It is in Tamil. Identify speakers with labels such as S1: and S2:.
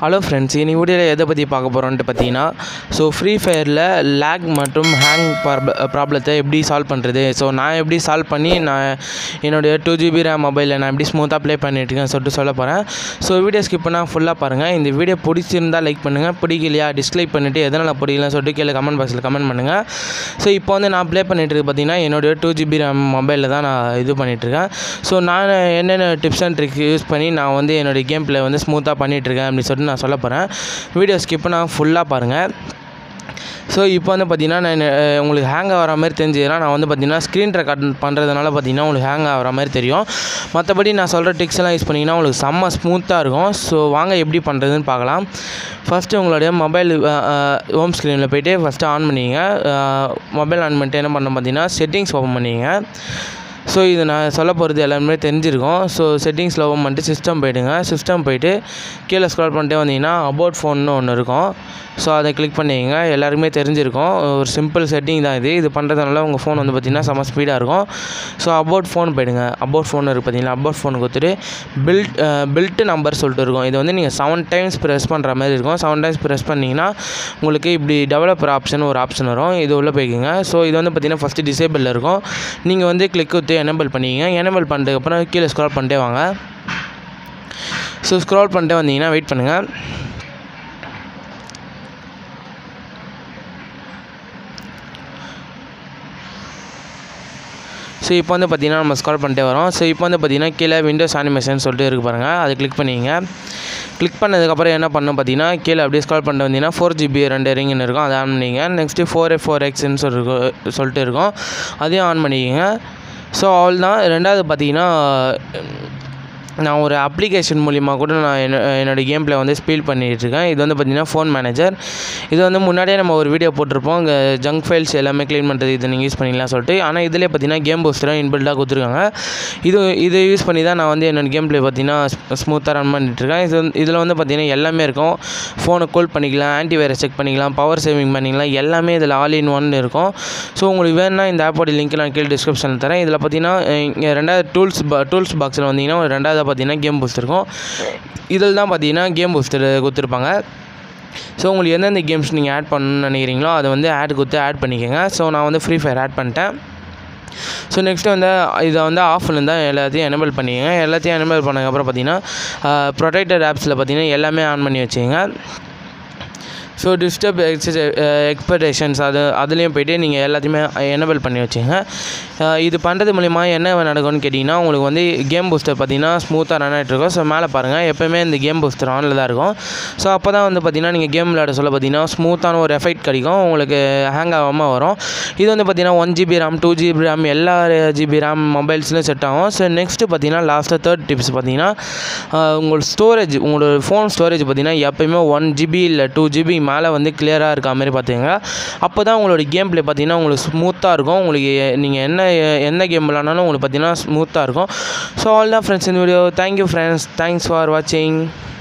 S1: ஹலோ ஃப்ரெண்ட்ஸ் இன்னி வீடியோவில் எதை பற்றி பார்க்க போகிறோன்ட்டு பார்த்தீங்கன்னா ஸோ ஃப்ரீ ஃபயரில் லேக் மற்றும் ஹேங் ப்ராப்ளத்தை எப்படி சால்வ் பண்ணுறது ஸோ நான் எப்படி சால்வ் பண்ணி நான் என்னுடைய டூ ஜிபி ரேம் மொபைலில் நான் எப்படி ஸ்மூத்தாக ப்ளே பண்ணிட்டுருக்கேன் சொல்லிட்டு சொல்ல போகிறேன் ஸோ வீடியோ ஸ்கிப் பண்ணால் ஃபுல்லாக பாருங்கள் இந்த வீடியோ பிடிச்சிருந்தா லைக் பண்ணுங்கள் பிடிக்கலையா டிஸ்லைக் பண்ணிவிட்டு எதனால் பிடிக்கலன்னு சொல்லிட்டு கீழே கமெண்ட் பாக்ஸில் கமெண்ட் பண்ணுங்கள் ஸோ இப்போ வந்து நான் ப்ளே பண்ணிட்டு இருக்கு பார்த்தீங்கன்னா என்னுடைய டூ ஜிபி ரேம் மொபைலில் தான் நான் இது பண்ணிகிட்ருக்கேன் ஸோ நான் என்னென்ன டிப்ஸ் அண்ட் ட்ரிக்ஸ் யூஸ் பண்ணி நான் வந்து என்னுடைய கேம் ப்ளே வந்து ஸ்மூத்தாக பண்ணிகிட்ருக்கேன் அப்படின்னு சொல்லிட்டு நான் சொல்ல போகிறேன் வீடியோ ஸ்கிப் நான் ஃபுல்லாக பாருங்கள் ஸோ இப்போ வந்து பார்த்தீங்கன்னா நான் அஹ், உங்களுக்கு ஹேங் ஆகிற மாதிரி தெரிஞ்சுதுன்னா நான் வந்து பார்த்தீங்கன்னா ஸ்க்ரீன் ரெக்கார்ட் பண்ணுறதுனால பார்த்தீங்கன்னா உங்களுக்கு ஹேங் ஆகிற மாதிரி தெரியும் மற்றபடி நான் சொல்கிற ட்ரிக்ஸ் எல்லாம் யூஸ் பண்ணிங்கன்னா உங்களுக்கு செம்ம ஸ்மூத்தாக இருக்கும் ஸோ வாங்க எப்படி பண்ணுறதுன்னு பார்க்கலாம் ஃபஸ்ட்டு உங்களுடைய மொபைல் ஹோம் ஸ்க்ரீனில் போயிட்டு ஃபஸ்ட்டு ஆன் பண்ணிங்க மொபைல் ஆன் பண்ணிட்டு என்ன பண்ண பார்த்தீங்கன்னா செட்டிங்ஸ் ஓப்பன் பண்ணிங்க ஸோ இது நான் சொல்ல போகிறது எல்லாருமே தெரிஞ்சிருக்கும் ஸோ செட்டிங்ஸில் ஓப்பன் பண்ணிட்டு சிஸ்டம் போயிடுங்க சிஸ்டம் போயிட்டு கீழே ஸ்க்ரால் பண்ணிட்டே வந்தீங்கன்னா அபவுட் ஃபோன்னு ஒன்று இருக்கும் ஸோ அதை கிளிக் பண்ணிங்க எல்லாருக்குமே தெரிஞ்சிருக்கும் ஒரு சிம்பிள் செட்டிங் தான் இது இது பண்ணுறதுனால உங்கள் ஃபோன் வந்து பார்த்திங்கன்னா செம்ம ஸ்பீடாக இருக்கும் ஸோ அபவுட் ஃபோன் போயிடுங்க அபவுட் ஃபோன் இருக்குது பார்த்தீங்களா அபவுட் ஃபோன் கொடுத்துட்டு பில்ட் பில்ட் நம்பர் சொல்லிட்டு இருக்கும் இது வந்து நீங்கள் செவன் டைம்ஸ் ப்ரெஸ் பண்ணுற மாதிரி இருக்கும் செவன் டைம்ஸ் ப்ரெஸ் பண்ணிங்கன்னா உங்களுக்கு இப்படி டெவலப்பர் ஆப்ஷன் ஒரு ஆப்ஷன் வரும் இது உள்ளே போய்க்குங்க ஸோ இது வந்து பார்த்திங்கன்னா ஃபஸ்ட்டு டிசேபிளில் இருக்கும் நீங்கள் வந்து கிளிக் கொடுத்து எனேபிள் பண்ணிங்க எனேபிள் பண்ணதுக்கப்புறம் கீழே ஸ்க்ரால் பண்ணிட்டே வாங்க ஸோ ஸ்க்ரால் பண்ணிட்டே வந்தீங்கன்னா வெயிட் பண்ணுங்கள் ஸோ இப்போ வந்து பார்த்தீங்கன்னா நம்ம ஸ்க்ரால் பண்ணிட்டே வரோம் ஸோ இப்போ வந்து பார்த்தீங்கன்னா கீழே விண்டோஸ் அனிமேஷன் சொல்லிட்டு இருக்கு பாருங்கள் அதை கிளிக் பண்ணிங்க கிளிக் பண்ணதுக்கப்புறம் என்ன பண்ணணும் பார்த்தீங்கன்னா கீழே அப்படியே ஸ்க்ரால் பண்ணிட்டு வந்தீங்கன்னா ஃபோர் ஜிபி ரெண்டு ரிங்குன்னு இருக்கும் அதை ஆன் பண்ணிங்க நெக்ஸ்ட்டு ஃபோர் எஃப் ஃபோர் எக்ஸ்ன்னு சொல்லி சொல்லிட்டு இருக்கும் அதையும் ஆன் பண்ணிக்கோங்க ஸோ அவள் தான் ரெண்டாவது பார்த்தீங்கன்னா நான் ஒரு அப்ளிகேஷன் மூலிமா கூட நான் என்ன என்னோடய கேம் ப்ளே வந்து ஸ்பீல் பண்ணிகிட்ருக்கேன் இது வந்து பார்த்திங்கன்னா ஃபோன் மேனேஜர் இது வந்து முன்னாடியே நம்ம ஒரு வீடியோ போட்டிருப்போம் இங்கே ஜங்க் ஃபைல்ஸ் எல்லாமே க்ளீன் பண்ணுறது இதை நீங்கள் யூஸ் பண்ணிக்கலாம் சொல்லிட்டு ஆனால் இதிலே பார்த்தீங்கன்னா கேம் பூஸ்டராக இன்பில்டாக கொடுத்துருக்காங்க இது இது யூஸ் பண்ணி தான் நான் வந்து என்னோடய கேம் ப்ளே பார்த்தீங்கன்னா ஸ்மூத்தாக ரன் பண்ணிகிட்ருக்கேன் இது வந்து இதில் வந்து பார்த்திங்கன்னா எல்லாமே இருக்கும் ஃபோனை கூல் பண்ணிக்கலாம் ஆன்டி வைரஸ் செக் பண்ணிக்கலாம் பவர் சேவிங் பண்ணிக்கலாம் எல்லாமே இதில் ஆல் இன் ஒன் இருக்கும் ஸோ உங்களுக்கு வேணும்னா இந்த ஆப்போட லிங்க் நான் கீழே டிஸ்கிரிப்ஷனில் தரேன் இதில் பார்த்தீங்கன்னா இங்கே ரெண்டாவது டூல்ஸ் டூல்ஸ் பாக்ஸில் வந்தீங்கன்னா ஒரு ரெண்டாவது பார்த்தீங்கன்னா கேம் பூஸ்டர் இருக்கும் இதில் தான் பார்த்தீங்கன்னா கேம் பூஸ்டர் கொடுத்துருப்பாங்க ஸோ உங்களுக்கு எந்தெந்த கேம்ஸ் நீங்கள் ஆட் பண்ணணும்னு நினைக்கிறீங்களோ அதை வந்து ஆட் கொடுத்து ஆட் பண்ணிக்கோங்க ஸோ நான் வந்து ஃப்ரீ ஃபயர் ஆட் பண்ணிட்டேன் ஸோ நெக்ஸ்ட்டு வந்து இதை வந்து ஆஃப்ல இருந்தால் எல்லாத்தையும் எனேபிள் பண்ணிக்கங்க எல்லாத்தையும் எனேபிள் பண்ணதுக்கப்புறம் பார்த்தீங்கன்னா ப்ரொடெக்டட் ஆப்ஸில் பார்த்தீங்கன்னா எல்லாமே ஆன் பண்ணி வச்சுங்க ஸோ டிஸ்டர்ப் எக்ஸஸ் எக்ஸ்பெக்டேஷன்ஸ் அது அதுலேயும் போய்ட்டு நீங்கள் எல்லாத்தையுமே எனேபிள் பண்ணி வச்சுங்க அஹ் இது பண்ணுறது மூலிமா என்ன நடக்கும்னு கேட்டிங்கன்னா உங்களுக்கு வந்து கேம் பூஸ்டர் பார்த்தீங்கன்னா ஸ்மூத்தாக ரன் ஆகிட்டு இருக்கும் ஸோ மேலே பாருங்கள் எப்போயுமே இந்த கேம் பூஸ்டர் ஆனில் தான் இருக்கும் ஸோ அப்போ தான் வந்து பார்த்தீங்கன்னா நீங்கள் கேம் விளையாட சொல்ல பார்த்தீங்கன்னா ஸ்மூத்தான ஒரு எஃபெக்ட் கிடைக்கும் உங்களுக்கு ஹேங் ஆகாமல் வரும் இது வந்து பார்த்தீங்கன்னா one GB RAM two GB RAM எல்லா ஜிபி ரேம் மொபைல்ஸ்லையும் செட் ஆகும் ஸோ நெக்ஸ்ட்டு பார்த்தீங்கன்னா லாஸ்ட்டாக தேர்ட் டிப்ஸ் பார்த்தீங்கன்னா அஹ் உங்களோட ஸ்டோரேஜ் உங்களோட ஃபோன் ஸ்டோரேஜ் பார்த்தீங்கன்னா எப்போயுமே ஒன் ஜிபி இல்லை டூ ஜிபி மேலே வந்து கிளியராக இருக்க மாதிரி பார்த்துங்க அப்போ தான் உங்களோட கேம் ப்ளே பார்த்தீங்கன்னா உங்களுக்கு ஸ்மூத்தாக இருக்கும் உங்களுக்கு நீங்கள் என்ன என்ன கேம் விளாட்னாலும் உங்களுக்கு பார்த்தீங்கன்னா ஸ்மூத்தாக இருக்கும் ஸோ ஆல் தான் ஃப்ரெண்ட்ஸ் இந்த video thank you friends thanks for வாட்சிங்